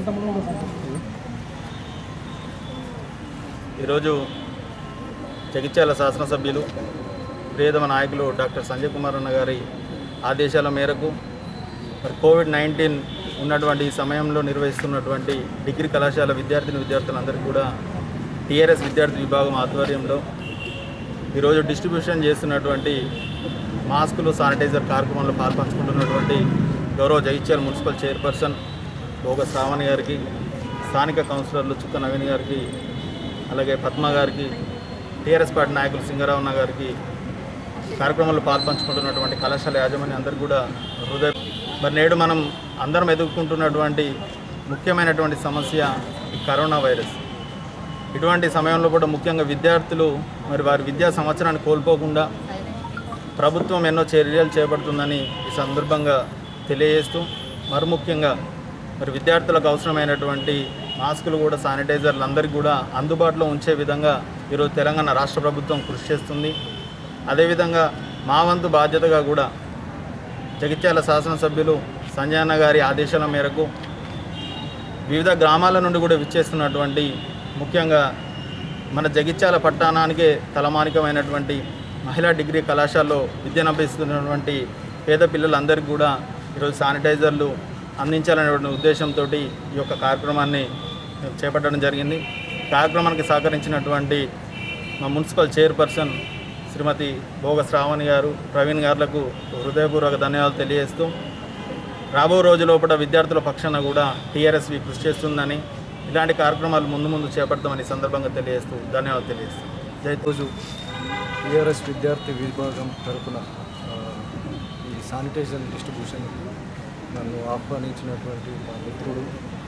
ఈరోజు జగిత్యాల శాసనసభ్యులు ప్రియతమ నాయకులు డాక్టర్ సంజయ్ కుమార్ అన్న గారి ఆదేశాల మేరకు మరి కోవిడ్ నైన్టీన్ ఉన్నటువంటి ఈ సమయంలో నిర్వహిస్తున్నటువంటి డిగ్రీ కళాశాల విద్యార్థిని విద్యార్థులందరికీ కూడా టీఆర్ఎస్ విద్యార్థి విభాగం ఆధ్వర్యంలో ఈరోజు డిస్ట్రిబ్యూషన్ చేస్తున్నటువంటి మాస్కులు శానిటైజర్ కార్యక్రమంలో పాల్పంచుకుంటున్నటువంటి గౌరవ జగిత్యాల మున్సిపల్ చైర్పర్సన్ భోగ శ్రావణి గారికి స్థానిక కౌన్సిలర్లు చుక్క నవీన్ గారికి అలాగే పద్మ గారికి టీఆర్ఎస్ పార్టీ నాయకులు సింగరావన్న గారికి కార్యక్రమంలో పాల్పంచుకుంటున్నటువంటి కళాశాల యాజమాన్యం అందరికీ కూడా హృదయ మరి నేడు మనం అందరం ఎదుర్కొంటున్నటువంటి ముఖ్యమైనటువంటి సమస్య ఈ కరోనా వైరస్ ఇటువంటి సమయంలో కూడా ముఖ్యంగా విద్యార్థులు మరి వారి విద్యా సంవత్సరాన్ని కోల్పోకుండా ప్రభుత్వం ఎన్నో చర్యలు చేపడుతుందని ఈ సందర్భంగా తెలియజేస్తూ మరి ముఖ్యంగా మరి విద్యార్థులకు అవసరమైనటువంటి మాస్కులు కూడా శానిటైజర్లు అందరికీ కూడా అందుబాటులో ఉంచే విధంగా ఈరోజు తెలంగాణ రాష్ట్ర ప్రభుత్వం కృషి చేస్తుంది అదేవిధంగా మా వంతు బాధ్యతగా కూడా జగిత్యాల శాసనసభ్యులు సంజయన్న గారి ఆదేశాల మేరకు వివిధ గ్రామాల నుండి కూడా విచ్చేస్తున్నటువంటి ముఖ్యంగా మన జగిత్యాల పట్టణానికే తలమానికమైనటువంటి మహిళా డిగ్రీ కళాశాలలో విద్యను అభ్యసిస్తున్నటువంటి పేద పిల్లలందరికీ కూడా ఈరోజు శానిటైజర్లు అందించాలనే ఉద్దేశంతో ఈ యొక్క కార్యక్రమాన్ని చేపట్టడం జరిగింది కార్యక్రమానికి సహకరించినటువంటి మా మున్సిపల్ చైర్పర్సన్ శ్రీమతి భోగ శ్రావణి గారు ప్రవీణ్ గారులకు హృదయపూర్వక ధన్యవాదాలు తెలియజేస్తూ రాబో రోజు లోపల విద్యార్థుల పక్షాన కూడా టీఆర్ఎస్వి కృషి చేస్తుందని ఇలాంటి కార్యక్రమాలు ముందు ముందు చేపడతామని ఈ సందర్భంగా తెలియజేస్తూ ధన్యవాదాలు తెలియజేస్తూ జై ఈరోజు టీఆర్ఎస్ విద్యార్థి విభాగం తరపున ఆ, ఈ శానిటైజర్ డిస్ట్రిబ్యూషన్ నన్ను ఆహ్వానించినటువంటి మా మిత్రుడు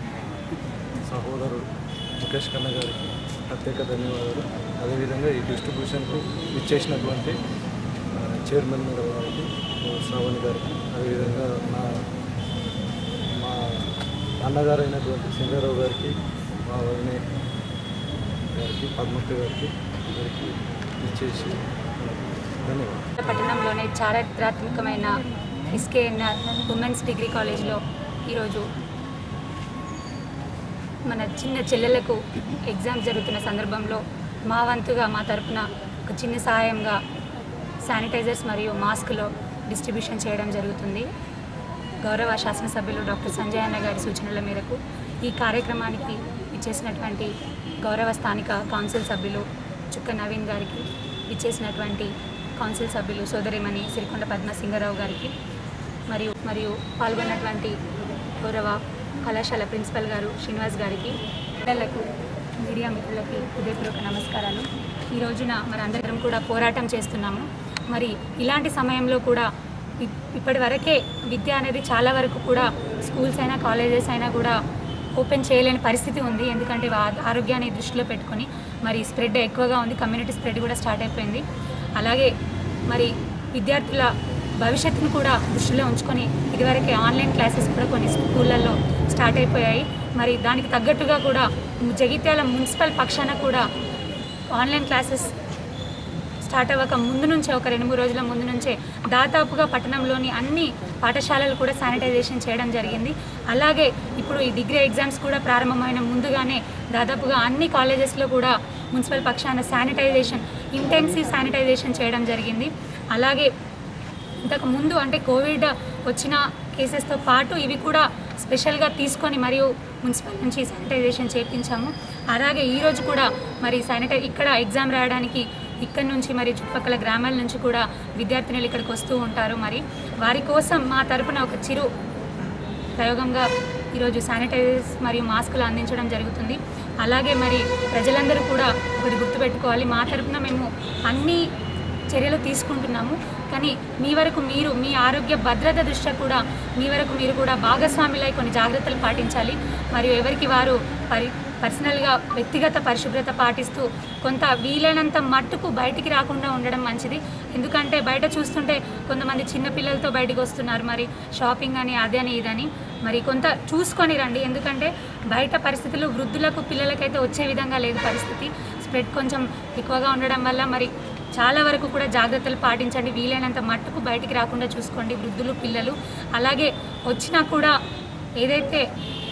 సహోదరుడు ముఖేష్ కన్న గారికి ప్రత్యేక ధన్యవాదాలు అదేవిధంగా ఈ డిస్ట్రిబ్యూషన్కు ఇచ్చేసినటువంటి ఆ, చైర్మన్ మేడం గారికి శ్రావణి గారికి అదేవిధంగా నా మా అన్నగారైనటువంటి సింగారావు గారికి మా వదినే గారికి పద్మక్క గారికి అందరికీ ఇచ్చేసి ధన్యవాదాలు పట్టణంలోని చారిత్రాత్మకమైన ఎస్కేఎన్ఆర్ ఉమెన్స్ డిగ్రీ కాలేజ్లో ఈరోజు మన చిన్న చెల్లెలకు ఎగ్జామ్స్ జరుగుతున్న సందర్భంలో మా వంతుగా మా తరపున ఒక చిన్న సహాయంగా శానిటైజర్స్ మరియు మాస్కులు డిస్ట్రిబ్యూషన్ చేయడం జరుగుతుంది గౌరవ శాసనసభ్యులు డాక్టర్ సంజయ్ అన్న గారి సూచనల మేరకు ఈ కార్యక్రమానికి ఇచ్చేసినటువంటి గౌరవ స్థానిక కౌన్సిల్ సభ్యులు చుక్క నవీన్ గారికి ఇచ్చేసినటువంటి కౌన్సిల్ సభ్యులు సోదరిమణి సిరికొండ పద్మ సింగరావు గారికి మరియు మరియు పాల్గొన్నటువంటి గౌరవ కళాశాల ప్రిన్సిపల్ గారు శ్రీనివాస్ గారికి పిల్లలకు మీడియా మిత్రులకి హృదయపూర్వక నమస్కారాలు ఈ రోజున మరి అందరం కూడా పోరాటం చేస్తున్నాము మరి ఇలాంటి సమయంలో కూడా ఇప్- ఇప్పటి వరకే విద్య అనేది చాలా వరకు కూడా స్కూల్స్ అయినా కాలేజెస్ అయినా కూడా ఓపెన్ చేయలేని పరిస్థితి ఉంది ఎందుకంటే వా- ఆరోగ్యాన్ని దృష్టిలో పెట్టుకొని మరి స్ప్రెడ్ ఎక్కువగా ఉంది కమ్యూనిటీ స్ప్రెడ్ కూడా స్టార్ట్ అయిపోయింది అలాగే మరి విద్యార్థుల భవిష్యత్తును కూడా దృష్టిలో ఉంచుకొని ఇదివరకే ఆన్లైన్ క్లాసెస్ కూడా కొన్ని స్కూళ్ళల్లో స్టార్ట్ అయిపోయాయి మరి దానికి తగ్గట్టుగా కూడా జగిత్యాల మున్సిపల్ పక్షాన కూడా ఆన్లైన్ క్లాసెస్ స్టార్ట్ అవ్వక ముందు నుంచే ఒక రెండు మూడు రోజుల ముందు నుంచే దాదాపుగా పట్టణంలోని అన్ని పాఠశాలలు కూడా శానిటైజేషన్ చేయడం జరిగింది అలాగే ఇప్పుడు ఈ డిగ్రీ ఎగ్జామ్స్ కూడా ప్రారంభమైన ముందుగానే దాదాపుగా అన్ని కాలేజెస్లో కూడా మున్సిపల్ పక్షాన శానిటైజేషన్ ఇంటెన్సివ్ శానిటైజేషన్ చేయడం జరిగింది అలాగే ఇంతకు ముందు అంటే కోవిడ్ వచ్చిన కేసెస్తో పాటు ఇవి కూడా స్పెషల్గా తీసుకొని మరియు మున్సిపల్ నుంచి శానిటైజేషన్ చేయించాము అలాగే ఈరోజు కూడా మరి శానిటై ఇక్కడ ఎగ్జామ్ రాయడానికి ఇక్కడ నుంచి మరి చుట్టుపక్కల గ్రామాల నుంచి కూడా విద్యార్థినులు ఇక్కడికి వస్తూ ఉంటారు మరి వారి కోసం మా తరపున ఒక చిరు ప్రయోగంగా ఈరోజు శానిటైజర్స్ మరియు మాస్కులు అందించడం జరుగుతుంది అలాగే మరి ప్రజలందరూ కూడా ఒకటి గుర్తుపెట్టుకోవాలి మా తరపున మేము అన్ని చర్యలు తీసుకుంటున్నాము కానీ మీ వరకు మీరు మీ ఆరోగ్య భద్రత దృష్ట్యా కూడా మీ వరకు మీరు కూడా భాగస్వాములై కొన్ని జాగ్రత్తలు పాటించాలి మరియు ఎవరికి వారు పరి పర్సనల్గా వ్యక్తిగత పరిశుభ్రత పాటిస్తూ కొంత వీలైనంత మట్టుకు బయటికి రాకుండా ఉండడం మంచిది ఎందుకంటే బయట చూస్తుంటే కొంతమంది చిన్నపిల్లలతో బయటికి వస్తున్నారు మరి షాపింగ్ అని అదని ఇదని మరి కొంత చూసుకొని రండి ఎందుకంటే బయట పరిస్థితులు వృద్ధులకు పిల్లలకైతే వచ్చే విధంగా లేదు పరిస్థితి స్ప్రెడ్ కొంచెం ఎక్కువగా ఉండడం వల్ల మరి చాలా వరకు కూడా జాగ్రత్తలు పాటించండి వీలైనంత మట్టుకు బయటికి రాకుండా చూసుకోండి వృద్ధులు పిల్లలు అలాగే వచ్చినా కూడా ఏదైతే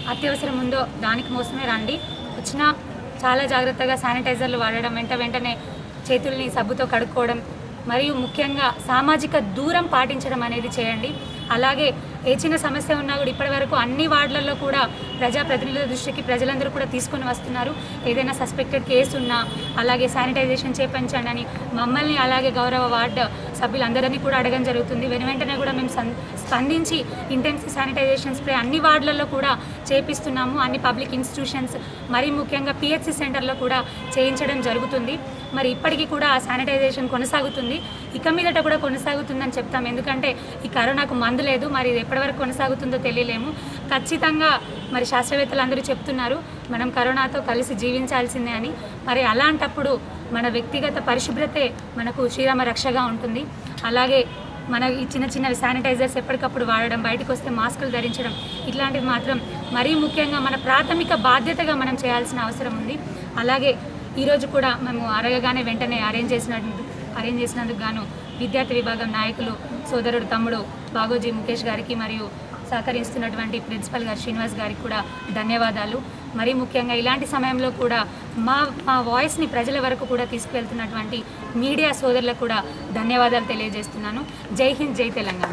అత్యవసరం ఉందో దానికి మోసమే రండి వచ్చినా చాలా జాగ్రత్తగా శానిటైజర్లు వాడడం వెంట వెంటనే చేతుల్ని సబ్బుతో కడుక్కోవడం మరియు ముఖ్యంగా సామాజిక దూరం పాటించడం అనేది చేయండి అలాగే ఏ చిన్న సమస్య ఉన్నా కూడా ఇప్పటివరకు అన్ని వార్డులలో కూడా ప్రజాప్రతినిధుల దృష్టికి ప్రజలందరూ కూడా తీసుకొని వస్తున్నారు ఏదైనా సస్పెక్టెడ్ కేసు ఉన్నా అలాగే శానిటైజేషన్ చేపించండి అని మమ్మల్ని అలాగే గౌరవ వార్డు సభ్యులందరినీ కూడా అడగడం జరుగుతుంది వెను వెంటనే కూడా మేము సం- స్పందించి ఇంటెన్సివ్ శానిటైజేషన్ స్ప్రే అన్ని వార్డులలో కూడా చేపిస్తున్నాము అన్ని పబ్లిక్ ఇన్స్టిట్యూషన్స్ మరీ ముఖ్యంగా పిహెచ్సి సెంటర్లో కూడా చేయించడం జరుగుతుంది మరి ఇప్పటికీ కూడా ఆ శానిటైజేషన్ కొనసాగుతుంది ఇక మీదట కూడా కొనసాగుతుందని చెప్తాం ఎందుకంటే ఈ కరోనాకు మందు లేదు మరి ఇది ఎప్పటివరకు కొనసాగుతుందో తెలియలేము ఖచ్చితంగా మరి శాస్త్రవేత్తలు అందరూ చెప్తున్నారు మనం కరోనాతో కలిసి జీవించాల్సిందే అని మరి అలాంటప్పుడు మన వ్యక్తిగత పరిశుభ్రతే మనకు శ్రీరామ రక్షగా ఉంటుంది అలాగే మన ఈ చిన్న చిన్న శానిటైజర్స్ ఎప్పటికప్పుడు వాడడం బయటకు వస్తే మాస్కులు ధరించడం ఇట్లాంటివి మాత్రం మరీ ముఖ్యంగా మన ప్రాథమిక బాధ్యతగా మనం చేయాల్సిన అవసరం ఉంది అలాగే ఈరోజు కూడా మేము అరగగానే వెంటనే అరేంజ్ చేసినట్టు అరేంజ్ చేసినందుకు గాను విద్యార్థి విభాగం నాయకులు సోదరుడు తమ్ముడు బాగోజీ ముఖేష్ గారికి మరియు సహకరిస్తున్నటువంటి ప్రిన్సిపల్ గారు శ్రీనివాస్ గారికి కూడా ధన్యవాదాలు మరీ ముఖ్యంగా ఇలాంటి సమయంలో కూడా మా మా వాయిస్ని ప్రజల వరకు కూడా తీసుకువెళ్తున్నటువంటి మీడియా సోదరులకు కూడా ధన్యవాదాలు తెలియజేస్తున్నాను జై హింద్ జై తెలంగాణ